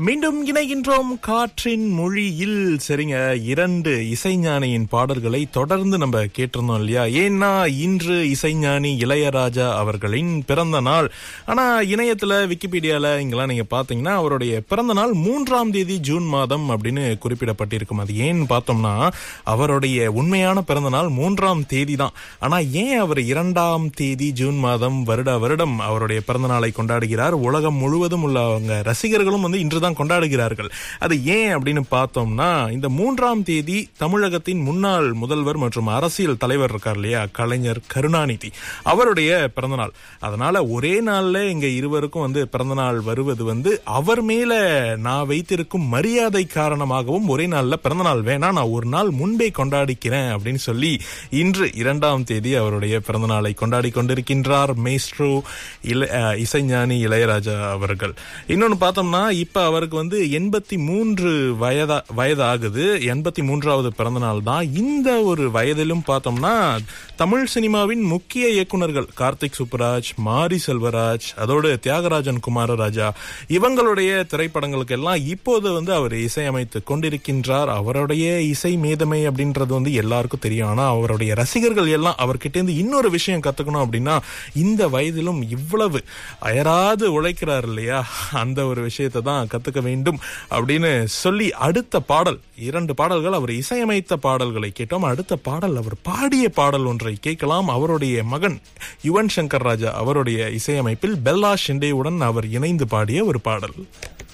மீண்டும் இணைகின்றோம் காற்றின் மொழியில் சரிங்க இரண்டு இசைஞானியின் பாடல்களை தொடர்ந்து நம்ம கேட்டிருந்தோம் இல்லையா ஏன்னா இன்று இசைஞானி இளையராஜா அவர்களின் பிறந்த நாள் ஆனா இணையத்துல விக்கிபீடியால இங்கெல்லாம் நீங்க பாத்தீங்கன்னா அவருடைய பிறந்த நாள் மூன்றாம் தேதி ஜூன் மாதம் அப்படின்னு குறிப்பிடப்பட்டிருக்கும் அது ஏன்னு பார்த்தோம்னா அவருடைய உண்மையான பிறந்த நாள் மூன்றாம் தேதி தான் ஆனா ஏன் அவர் இரண்டாம் தேதி ஜூன் மாதம் வருட வருடம் அவருடைய பிறந்த நாளை கொண்டாடுகிறார் உலகம் முழுவதும் உள்ள அவங்க ரசிகர்களும் வந்து இன்றுதான் கொண்டாடுகிறார்கள் அது ஏன் அப்படின்னு பார்த்தோம்னா இந்த மூன்றாம் தேதி தமிழகத்தின் முன்னாள் முதல்வர் மற்றும் அரசியல் தலைவர் இருக்கார் இல்லையா கலைஞர் கருணாநிதி அவருடைய பிறந்தநாள் அதனால ஒரே நாள்ல எங்க இருவருக்கும் வந்து பிறந்தநாள் வருவது வந்து அவர் மேல நான் வைத்திருக்கும் மரியாதை காரணமாகவும் ஒரே நாள்ல பிறந்தநாள் வேணாம் நான் ஒரு நாள் முன்பே கொண்டாடிக்கிறேன் அப்படின்னு சொல்லி இன்று இரண்டாம் தேதி அவருடைய பிறந்தநாளை கொண்டாடி கொண்டிருக்கின்றார் மேஸ்ட்ரோ இள அஹ், இசைஞானி இளையராஜா அவர்கள் இன்னொன்னு பார்த்தோம்னா இப்ப அவருக்கு வந்து எண்பத்தி மூன்று வயதா வயது ஆகுது எண்பத்தி மூன்றாவது பிறந்த நாள் தான் இந்த ஒரு வயதிலும் பார்த்தோம்னா தமிழ் சினிமாவின் முக்கிய இயக்குனர்கள் கார்த்திக் சுப்புராஜ் மாரி செல்வராஜ் அதோடு தியாகராஜன் குமாரராஜா இவங்களுடைய திரைப்படங்களுக்கு எல்லாம் இப்போது வந்து அவர் இசையமைத்து கொண்டிருக்கின்றார் அவருடைய இசை மேதமை அப்படின்றது வந்து எல்லாருக்கும் தெரியும் ஆனா அவருடைய ரசிகர்கள் எல்லாம் அவர்கிட்ட இருந்து இன்னொரு விஷயம் கத்துக்கணும் அப்படின்னா இந்த வயதிலும் இவ்வளவு அயராது உழைக்கிறார் இல்லையா அந்த ஒரு விஷயத்தை தான் கத்துக்க வேண்டும் அப்படின்னு சொல்லி அடுத்த பாடல் இரண்டு பாடல்கள் அவர் இசையமைத்த பாடல்களை கேட்டோம் அடுத்த பாடல் அவர் பாடிய பாடல் ஒன்றை கேட்கலாம் அவருடைய மகன் யுவன் சங்கர் ராஜா அவருடைய இசையமைப்பில் பெல்லா ஷிண்டேவுடன் அவர் இணைந்து பாடிய ஒரு பாடல்